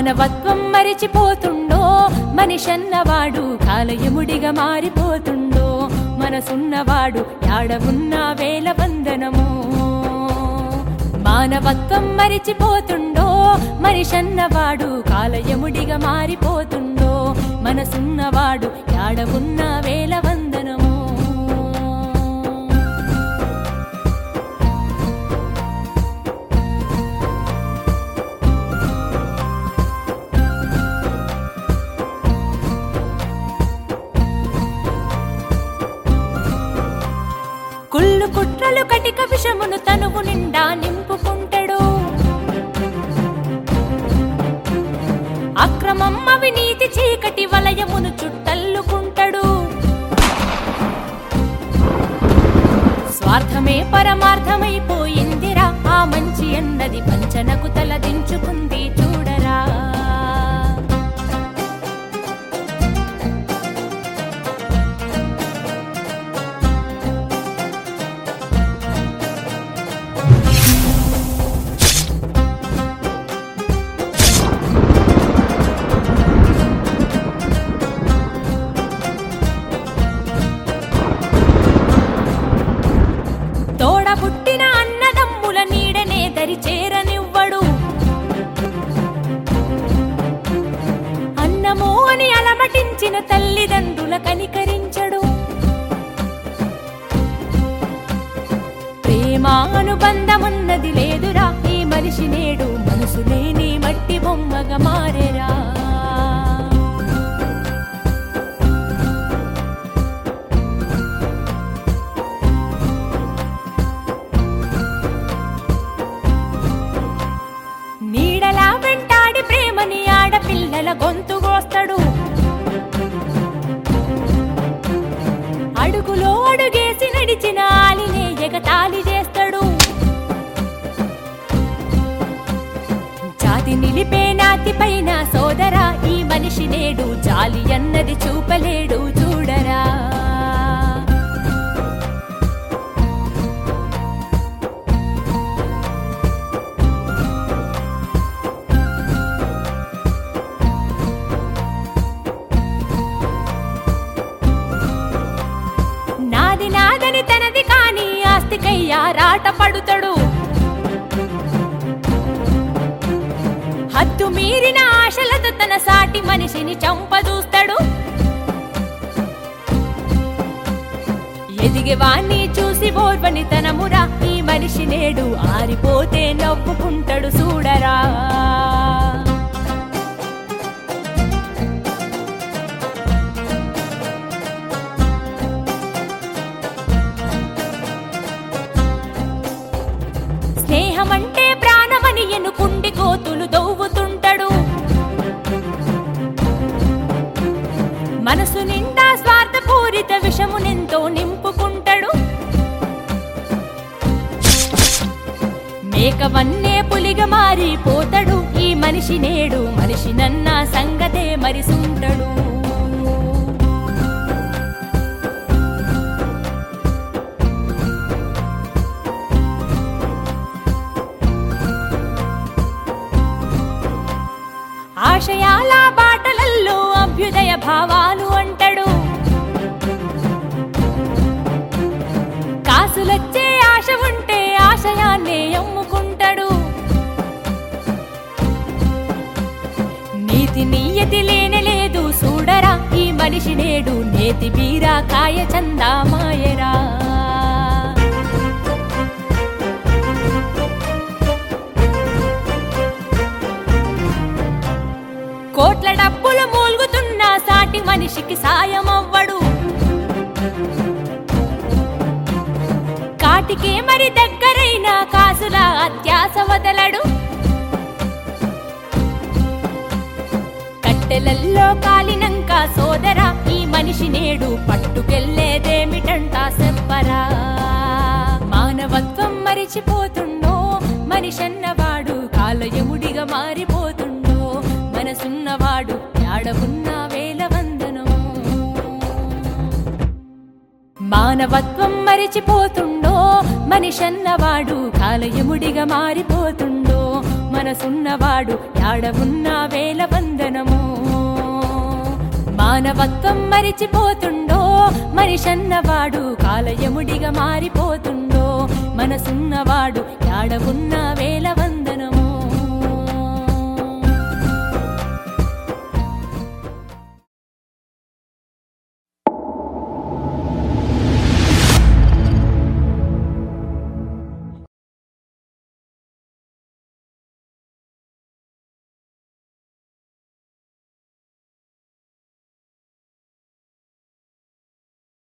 మానవత్వం మరిచిపోతుండో మనిషన్నవాడు కాలయముడిగా మారిపోతుండో మనసున్నవాడు యాడవున్న వేల వందనము మానవత్వం మరిచిపోతుండో మనిషన్నవాడు కాలయముడిగా మారిపోతుండో మనసున్నవాడు యాడవున్న వేల వందనము కుళ్ళు కుట్రలు కటిక విషమును తనువు నిండా నింపుకుంటాడు అక్రమం అవినీతి చీకటి వలయమును చుట్టల్లుకుంటాడు స్వార్థమే పరమార్థమైపోయిందిరా ఆ మంచి అన్నది పంచనకు తలదించుకుంది చూడరా తోడ పుట్టిన అన్నదమ్ముల నీడనే దరి చేరనివ్వడు అన్నమో అని అలమటించిన తల్లిదండ్రుల కనికరించడు ప్రేమ అనుబంధమున్నది లేదురా ఈ మనిషి నేడు మనసు లేని మట్టి బొమ్మగా మారేరా నీడలా వెంటాడి ప్రేమని ఆడపిల్లల గొంతు కోస్తాడు అడుగులో అడుగేసి నడిచిన ఆలినే ఎగతాళి చేస్తాడు జాతి నిలిపే నాతి పైన సోదరా ఈ మనిషి నేడు జాలి అన్నది చూపలేడు చూడరా నాది నాదని తనది కాని ఆస్తికయ్యా రాట పడుతాడు హద్దు మీరిన ఆశలతో తన సాటి మనిషిని చంపదూస్తాడు ఎదిగే వాణ్ణి చూసి ఓర్వని తనమురా ఈ మనిషి నేడు ఆరిపోతే నవ్వుకుంటాడు చూడరా స్నేహమంటే ప్రాణమని ఎనుకుండి కోతులు దొవ్వుతుంటాడు మనసు నిండా స్వార్థపూరిత విషమునెంతో నింపుకుంటాడు మేకవన్నే పులిగా మారిపోతాడు ఈ మనిషి నేడు మనిషి నన్న సంగతే మరిసుంటాడు ఆశయాల బాటలల్లో అభ్యుదయ భావాలు అంటాడు కాసులొచ్చే ఆశ ఉంటే ఆశయాన్నే అమ్ముకుంటాడు నీతి నీయతి లేనే లేదు చూడరా ఈ మనిషి నేడు నేతి బీరా కాయ చందా మాయరా కోట్ల డబ్బులు మూల్గుతున్న సాటి మనిషికి సాయం అవ్వడు కాటికే మరి దగ్గరైన కాసుల అత్యాస వదలడు కట్టెలల్లో కాలినంక సోదరా ఈ మనిషి నేడు పట్టుకెళ్లేదేమిటంట చెప్పరా మానవత్వం మరిచిపోతుండో మనిషన్నవాడు కాలయముడిగా మారిపోతుండో మనసున్నవాడు యాడవున్న వేల వందనము మానవత్వం మరిచిపోతుండో మనిషన్నవాడు కాలయముడిగా మారిపోతుండో మన మనసున్నవాడు యాడవున్న వేల వందనము మానవత్వం మరిచిపోతుండో మనిషన్నవాడు కాలయముడిగా మారిపోతుండో మనసున్నవాడు యాడవున్న వేల